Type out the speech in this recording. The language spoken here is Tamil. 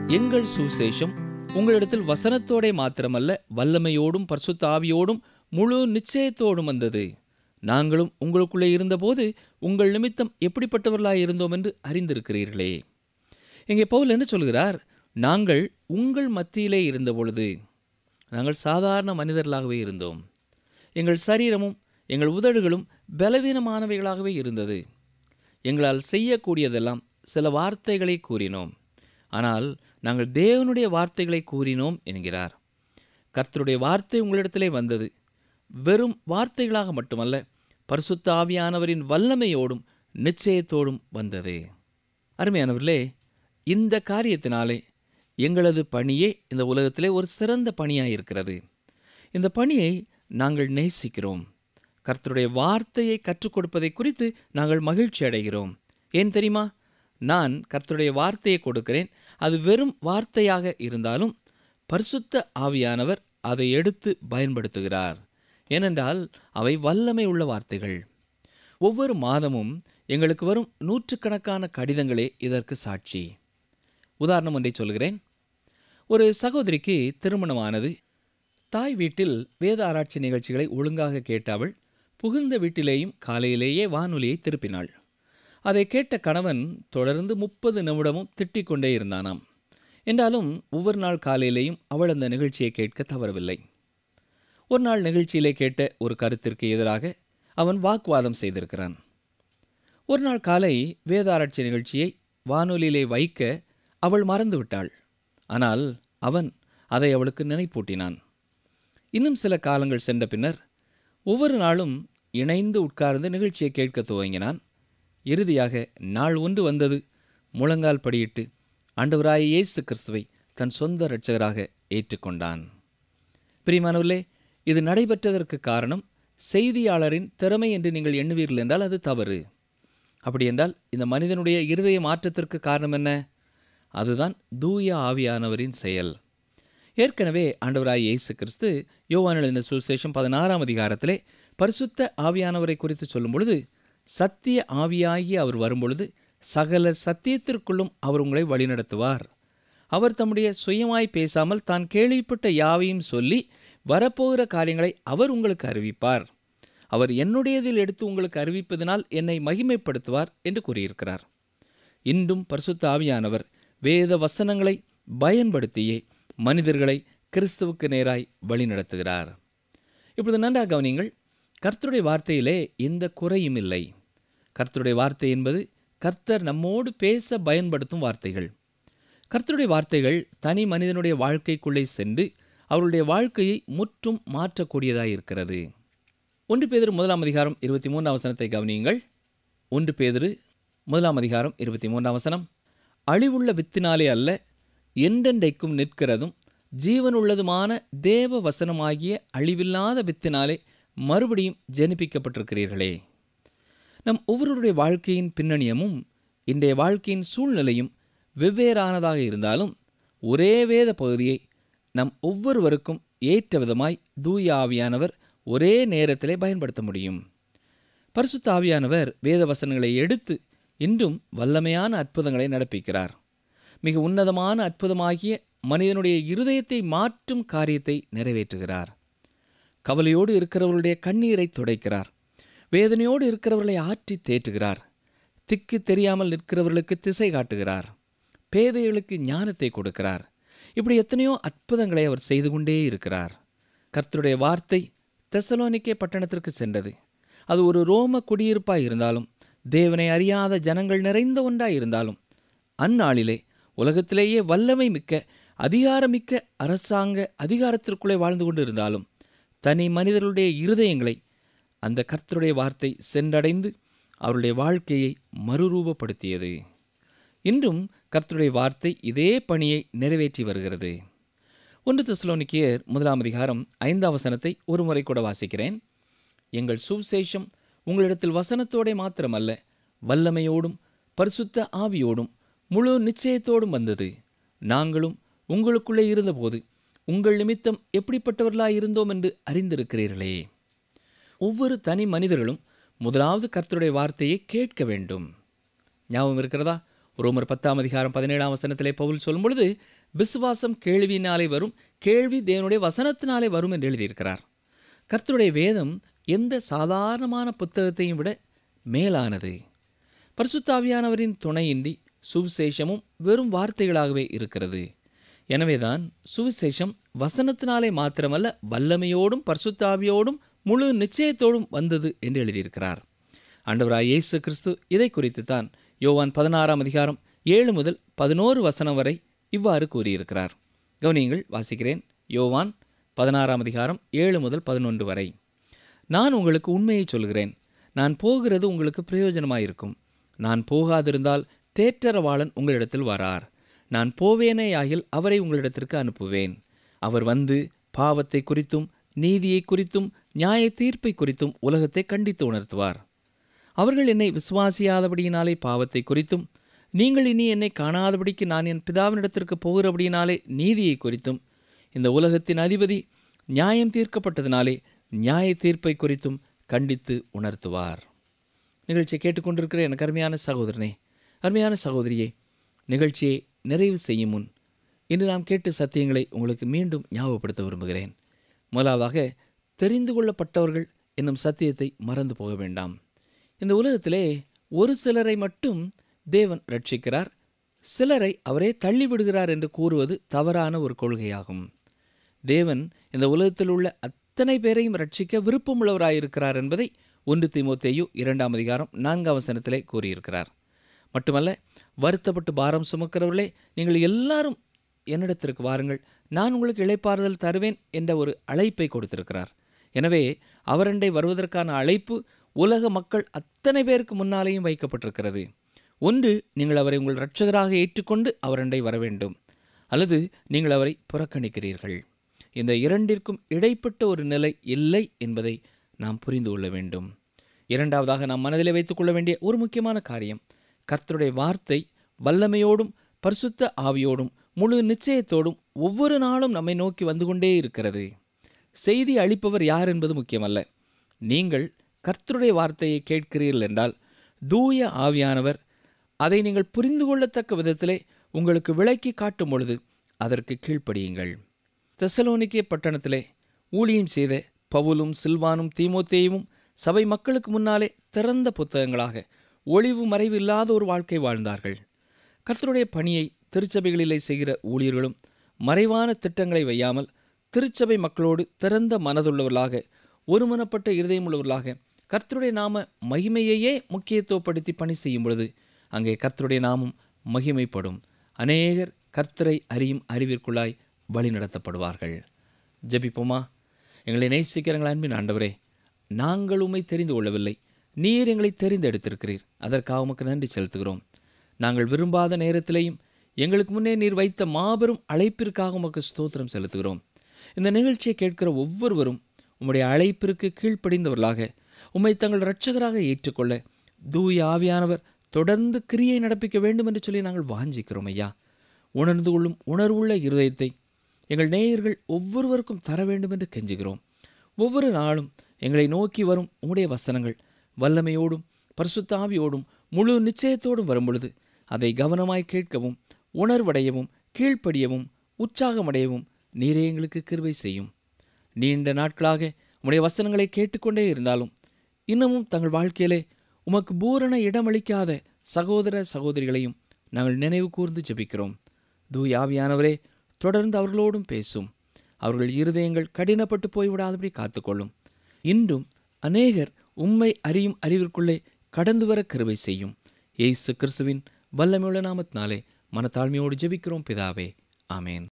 எங்கள் சுவிசேஷம் உங்களிடத்தில் வசனத்தோடே மாத்திரமல்ல வல்லமையோடும் பரிசுத்த ஆவியோடும் முழு நிச்சயத்தோடும் வந்தது நாங்களும் உங்களுக்குள்ளே இருந்தபோது உங்கள் நிமித்தம் எப்படிப்பட்டவர்களாய் இருந்தோம் என்று அறிந்திருக்கிறீர்களே இங்கே பவுல் என்ன சொல்கிறார் நாங்கள் உங்கள் மத்தியிலே இருந்தபொழுது நாங்கள் சாதாரண மனிதர்களாகவே இருந்தோம் எங்கள் சரீரமும் எங்கள் உதடுகளும் பலவீனமானவைகளாகவே இருந்தது எங்களால் செய்யக்கூடியதெல்லாம் சில வார்த்தைகளை கூறினோம் ஆனால் நாங்கள் தேவனுடைய வார்த்தைகளை கூறினோம் என்கிறார் கர்த்தருடைய வார்த்தை உங்களிடத்திலே வந்தது வெறும் வார்த்தைகளாக மட்டுமல்ல பரிசுத்த ஆவியானவரின் வல்லமையோடும் நிச்சயத்தோடும் வந்தது அருமையானவர்களே இந்த காரியத்தினாலே எங்களது பணியே இந்த உலகத்திலே ஒரு சிறந்த பணியாக இருக்கிறது இந்த பணியை நாங்கள் நேசிக்கிறோம் கர்த்தருடைய வார்த்தையை கற்றுக் கொடுப்பதை குறித்து நாங்கள் மகிழ்ச்சி அடைகிறோம் ஏன் தெரியுமா நான் கர்த்தருடைய வார்த்தையை கொடுக்கிறேன் அது வெறும் வார்த்தையாக இருந்தாலும் பரிசுத்த ஆவியானவர் அதை எடுத்து பயன்படுத்துகிறார் ஏனென்றால் அவை வல்லமை உள்ள வார்த்தைகள் ஒவ்வொரு மாதமும் எங்களுக்கு வரும் நூற்றுக்கணக்கான கடிதங்களே இதற்கு சாட்சி உதாரணம் ஒன்றை சொல்கிறேன் ஒரு சகோதரிக்கு திருமணமானது தாய் வீட்டில் வேத ஆராய்ச்சி நிகழ்ச்சிகளை ஒழுங்காக கேட்ட அவள் புகுந்த வீட்டிலேயும் காலையிலேயே வானொலியை திருப்பினாள் அதை கேட்ட கணவன் தொடர்ந்து முப்பது நிமிடமும் திட்டிக் கொண்டே இருந்தானாம் என்றாலும் ஒவ்வொரு நாள் காலையிலேயும் அவள் அந்த நிகழ்ச்சியை கேட்க தவறவில்லை ஒரு நாள் நிகழ்ச்சியிலே கேட்ட ஒரு கருத்திற்கு எதிராக அவன் வாக்குவாதம் செய்திருக்கிறான் ஒரு நாள் காலை வேதாராய்ச்சி நிகழ்ச்சியை வானொலியிலே வைக்க அவள் மறந்துவிட்டாள் ஆனால் அவன் அதை அவளுக்கு நினைப்பூட்டினான் இன்னும் சில காலங்கள் சென்ற பின்னர் ஒவ்வொரு நாளும் இணைந்து உட்கார்ந்து நிகழ்ச்சியை கேட்க துவங்கினான் இறுதியாக நாள் ஒன்று வந்தது முழங்கால் படியிட்டு ஆண்டவராய இயேசு கிறிஸ்துவை தன் சொந்த இரட்சகராக ஏற்றுக்கொண்டான் பிரியமானவர்களே இது நடைபெற்றதற்கு காரணம் செய்தியாளரின் திறமை என்று நீங்கள் எண்ணுவீர்கள் என்றால் அது தவறு அப்படி என்றால் இந்த மனிதனுடைய இருதய மாற்றத்திற்கு காரணம் என்ன அதுதான் தூய ஆவியானவரின் செயல் ஏற்கனவே ஆண்டவராய் இயேசு கிறிஸ்து யோவான் எழுதின சுசேஷம் பதினாறாம் அதிகாரத்திலே பரிசுத்த ஆவியானவரை குறித்து சொல்லும் பொழுது சத்திய ஆவியாகி அவர் வரும்பொழுது சகல சத்தியத்திற்குள்ளும் அவர் உங்களை வழிநடத்துவார் அவர் தம்முடைய சுயமாய் பேசாமல் தான் கேள்விப்பட்ட யாவையும் சொல்லி வரப்போகிற காரியங்களை அவர் உங்களுக்கு அறிவிப்பார் அவர் என்னுடையதில் எடுத்து உங்களுக்கு அறிவிப்பதனால் என்னை மகிமைப்படுத்துவார் என்று கூறியிருக்கிறார் இன்றும் பரிசுத்த ஆவியானவர் வேத வசனங்களை பயன்படுத்தியே மனிதர்களை கிறிஸ்துவுக்கு நேராய் வழிநடத்துகிறார் இப்பொழுது நன்றாக கவனியுங்கள் கர்த்தருடைய வார்த்தையிலே எந்த குறையும் இல்லை கர்த்தருடைய வார்த்தை என்பது கர்த்தர் நம்மோடு பேச பயன்படுத்தும் வார்த்தைகள் கர்த்தருடைய வார்த்தைகள் தனி மனிதனுடைய வாழ்க்கைக்குள்ளே சென்று அவருடைய வாழ்க்கையை முற்றும் மாற்றக்கூடியதாக இருக்கிறது ஒன்று பேதிரு முதலாம் அதிகாரம் இருபத்தி மூன்றாம் வசனத்தை கவனியுங்கள் ஒன்று பேதிரு முதலாம் அதிகாரம் இருபத்தி மூன்றாம் வசனம் அழிவுள்ள வித்தினாலே அல்ல என்றென்றைக்கும் நிற்கிறதும் ஜீவனுள்ளதுமான தேவ வசனமாகிய அழிவில்லாத வித்தினாலே மறுபடியும் ஜெனிப்பிக்கப்பட்டிருக்கிறீர்களே நம் ஒவ்வொருடைய வாழ்க்கையின் பின்னணியமும் இன்றைய வாழ்க்கையின் சூழ்நிலையும் வெவ்வேறானதாக இருந்தாலும் ஒரே வேத பகுதியை நம் ஒவ்வொருவருக்கும் ஏற்ற விதமாய் தூய ஆவியானவர் ஒரே நேரத்திலே பயன்படுத்த முடியும் பரிசுத்த ஆவியானவர் வேத வசனங்களை எடுத்து இன்றும் வல்லமையான அற்புதங்களை நடப்பிக்கிறார் மிக உன்னதமான அற்புதமாகிய மனிதனுடைய இருதயத்தை மாற்றும் காரியத்தை நிறைவேற்றுகிறார் கவலையோடு இருக்கிறவர்களுடைய கண்ணீரை துடைக்கிறார் வேதனையோடு இருக்கிறவர்களை ஆற்றி தேற்றுகிறார் திக்கு தெரியாமல் நிற்கிறவர்களுக்கு திசை காட்டுகிறார் பேதைகளுக்கு ஞானத்தை கொடுக்கிறார் இப்படி எத்தனையோ அற்புதங்களை அவர் செய்து கொண்டே இருக்கிறார் கர்த்தருடைய வார்த்தை தெசலோனிக்கே பட்டணத்திற்கு சென்றது அது ஒரு ரோம குடியிருப்பாய் இருந்தாலும் தேவனை அறியாத ஜனங்கள் நிறைந்த ஒன்றாய் இருந்தாலும் அந்நாளிலே உலகத்திலேயே வல்லமை மிக்க அதிகாரமிக்க அரசாங்க அதிகாரத்திற்குள்ளே வாழ்ந்து கொண்டு இருந்தாலும் தனி மனிதர்களுடைய இருதயங்களை அந்த கர்த்தருடைய வார்த்தை சென்றடைந்து அவருடைய வாழ்க்கையை மறுரூபப்படுத்தியது இன்றும் கர்த்தருடைய வார்த்தை இதே பணியை நிறைவேற்றி வருகிறது ஒன்று தெசலோனிக்கியர் முதலாம் அதிகாரம் ஐந்தாம் வசனத்தை ஒரு முறை கூட வாசிக்கிறேன் எங்கள் சுவிசேஷம் உங்களிடத்தில் வசனத்தோடே மாத்திரமல்ல வல்லமையோடும் பரிசுத்த ஆவியோடும் முழு நிச்சயத்தோடும் வந்தது நாங்களும் உங்களுக்குள்ளே இருந்தபோது உங்கள் நிமித்தம் எப்படிப்பட்டவர்களாய் இருந்தோம் என்று அறிந்திருக்கிறீர்களே ஒவ்வொரு தனி மனிதர்களும் முதலாவது கர்த்தருடைய வார்த்தையை கேட்க வேண்டும் ஞாபகம் இருக்கிறதா ரோமர் பத்தாம் அதிகாரம் பதினேழாம் வசனத்திலே பவுல் சொல்லும் பொழுது விசுவாசம் கேள்வியினாலே வரும் கேள்வி தேவனுடைய வசனத்தினாலே வரும் என்று எழுதியிருக்கிறார் கர்த்தருடைய வேதம் எந்த சாதாரணமான புத்தகத்தையும் விட மேலானது பரிசுத்தாவியானவரின் துணையின்றி சுவிசேஷமும் வெறும் வார்த்தைகளாகவே இருக்கிறது எனவேதான் சுவிசேஷம் வசனத்தினாலே மாத்திரமல்ல வல்லமையோடும் பரிசுத்தாவியோடும் முழு நிச்சயத்தோடும் வந்தது என்று எழுதியிருக்கிறார் ஆண்டவராய் இயேசு கிறிஸ்து இதை குறித்து தான் யோவான் பதினாறாம் அதிகாரம் ஏழு முதல் பதினோரு வசனம் வரை இவ்வாறு கூறியிருக்கிறார் கவனியங்கள் வாசிக்கிறேன் யோவான் பதினாறாம் அதிகாரம் ஏழு முதல் பதினொன்று வரை நான் உங்களுக்கு உண்மையை சொல்கிறேன் நான் போகிறது உங்களுக்கு பிரயோஜனமாயிருக்கும் நான் போகாதிருந்தால் தேற்றரவாளன் உங்களிடத்தில் வரார் நான் போவேனேயாகில் அவரை உங்களிடத்திற்கு அனுப்புவேன் அவர் வந்து பாவத்தை குறித்தும் நீதியை குறித்தும் நியாய தீர்ப்பை குறித்தும் உலகத்தை கண்டித்து உணர்த்துவார் அவர்கள் என்னை விசுவாசியாதபடியினாலே பாவத்தை குறித்தும் நீங்கள் இனி என்னை காணாதபடிக்கு நான் என் பிதாவினிடத்திற்கு போகிறபடியினாலே நீதியை குறித்தும் இந்த உலகத்தின் அதிபதி நியாயம் தீர்க்கப்பட்டதினாலே நியாய தீர்ப்பை குறித்தும் கண்டித்து உணர்த்துவார் நிகழ்ச்சியை கேட்டுக்கொண்டிருக்கிற எனக்கு அருமையான சகோதரனே அருமையான சகோதரியே நிகழ்ச்சியை நிறைவு செய்யும் முன் இன்று நாம் கேட்ட சத்தியங்களை உங்களுக்கு மீண்டும் ஞாபகப்படுத்த விரும்புகிறேன் முதலாவதாக தெரிந்து கொள்ளப்பட்டவர்கள் என்னும் சத்தியத்தை மறந்து போக வேண்டாம் இந்த உலகத்திலே ஒரு சிலரை மட்டும் தேவன் ரட்சிக்கிறார் சிலரை அவரே தள்ளிவிடுகிறார் என்று கூறுவது தவறான ஒரு கொள்கையாகும் தேவன் இந்த உலகத்தில் உள்ள அத்தனை பேரையும் ரட்சிக்க விருப்பமுள்ளவராயிருக்கிறார் என்பதை ஒன்று தீமோத்தேயு இரண்டாம் அதிகாரம் நான்காம் வசனத்திலே கூறியிருக்கிறார் மட்டுமல்ல வருத்தப்பட்டு பாரம் சுமக்கிறவர்களே நீங்கள் எல்லாரும் என்னிடத்திற்கு வாருங்கள் நான் உங்களுக்கு இளைப்பாறுதல் தருவேன் என்ற ஒரு அழைப்பை கொடுத்திருக்கிறார் எனவே அவரண்டை வருவதற்கான அழைப்பு உலக மக்கள் அத்தனை பேருக்கு முன்னாலேயும் வைக்கப்பட்டிருக்கிறது ஒன்று நீங்கள் அவரை உங்கள் இரட்சகராக ஏற்றுக்கொண்டு அவரண்டை வர வேண்டும் அல்லது நீங்கள் அவரை புறக்கணிக்கிறீர்கள் இந்த இரண்டிற்கும் இடைப்பட்ட ஒரு நிலை இல்லை என்பதை நாம் புரிந்து கொள்ள வேண்டும் இரண்டாவதாக நாம் மனதிலே வைத்துக்கொள்ள வேண்டிய ஒரு முக்கியமான காரியம் கர்த்தருடைய வார்த்தை வல்லமையோடும் பரிசுத்த ஆவியோடும் முழு நிச்சயத்தோடும் ஒவ்வொரு நாளும் நம்மை நோக்கி வந்து கொண்டே இருக்கிறது செய்தி அளிப்பவர் யார் என்பது முக்கியமல்ல நீங்கள் கர்த்தருடைய வார்த்தையை கேட்கிறீர்கள் என்றால் தூய ஆவியானவர் அதை நீங்கள் புரிந்து கொள்ளத்தக்க விதத்திலே உங்களுக்கு விளக்கி காட்டும் பொழுது அதற்கு கீழ்ப்படியுங்கள் தெசலோனிக்கே பட்டணத்திலே ஊழியம் செய்த பவுலும் சில்வானும் தீமோத்தேயும் சபை மக்களுக்கு முன்னாலே திறந்த புத்தகங்களாக ஒளிவு மறைவு இல்லாத ஒரு வாழ்க்கை வாழ்ந்தார்கள் கர்த்தருடைய பணியை திருச்சபைகளிலே செய்கிற ஊழியர்களும் மறைவான திட்டங்களை வையாமல் திருச்சபை மக்களோடு திறந்த மனதுள்ளவர்களாக ஒருமனப்பட்ட இருதயமுள்ளவர்களாக கர்த்தருடைய நாம மகிமையையே முக்கியத்துவப்படுத்தி பணி செய்யும் பொழுது அங்கே கர்த்தருடைய நாமம் மகிமைப்படும் அநேகர் கர்த்தரை அறியும் அறிவிற்குள்ளாய் வழி நடத்தப்படுவார்கள் ஜெபிப்போமா எங்களை நேசிக்கிறங்கள் அன்பின் ஆண்டவரே நாங்கள் உம்மை தெரிந்து கொள்ளவில்லை நீர் எங்களை தெரிந்தெடுத்திருக்கிறீர் அதற்காக உமக்கு நன்றி செலுத்துகிறோம் நாங்கள் விரும்பாத நேரத்திலேயும் எங்களுக்கு முன்னே நீர் வைத்த மாபெரும் அழைப்பிற்காக உமக்கு ஸ்தோத்திரம் செலுத்துகிறோம் இந்த நிகழ்ச்சியை கேட்கிற ஒவ்வொருவரும் உம்முடைய அழைப்பிற்கு கீழ்ப்படிந்தவர்களாக உம்மை தங்கள் இரட்சகராக ஏற்றுக்கொள்ள தூய ஆவியானவர் தொடர்ந்து கிரியை நடப்பிக்க வேண்டும் என்று சொல்லி நாங்கள் வாஞ்சிக்கிறோம் ஐயா உணர்ந்து கொள்ளும் உணர்வுள்ள இருதயத்தை எங்கள் நேயர்கள் ஒவ்வொருவருக்கும் தர வேண்டும் என்று கெஞ்சுகிறோம் ஒவ்வொரு நாளும் எங்களை நோக்கி வரும் உம்முடைய வசனங்கள் வல்லமையோடும் பரிசுத்தாவியோடும் முழு நிச்சயத்தோடும் வரும்பொழுது அதை கவனமாய் கேட்கவும் உணர்வடையவும் கீழ்ப்படியவும் உற்சாகமடையவும் நீரே எங்களுக்கு கிருபை செய்யும் நீண்ட நாட்களாக உம்முடைய வசனங்களை கேட்டுக்கொண்டே இருந்தாலும் இன்னமும் தங்கள் வாழ்க்கையிலே உமக்கு பூரண இடமளிக்காத சகோதர சகோதரிகளையும் நாங்கள் நினைவு கூர்ந்து ஜெபிக்கிறோம் தூயாவியானவரே தொடர்ந்து அவர்களோடும் பேசும் அவர்கள் இருதயங்கள் கடினப்பட்டு போய்விடாதபடி காத்துக்கொள்ளும் இன்றும் அநேகர் உம்மை அறியும் அறிவிற்குள்ளே கடந்து வர கிருபை செய்யும் ஏசு கிறிஸ்துவின் வல்லமையுள்ள நாமத்தினாலே மனத்தாழ்மையோடு ஜெபிக்கிறோம் பிதாவே ஆமேன்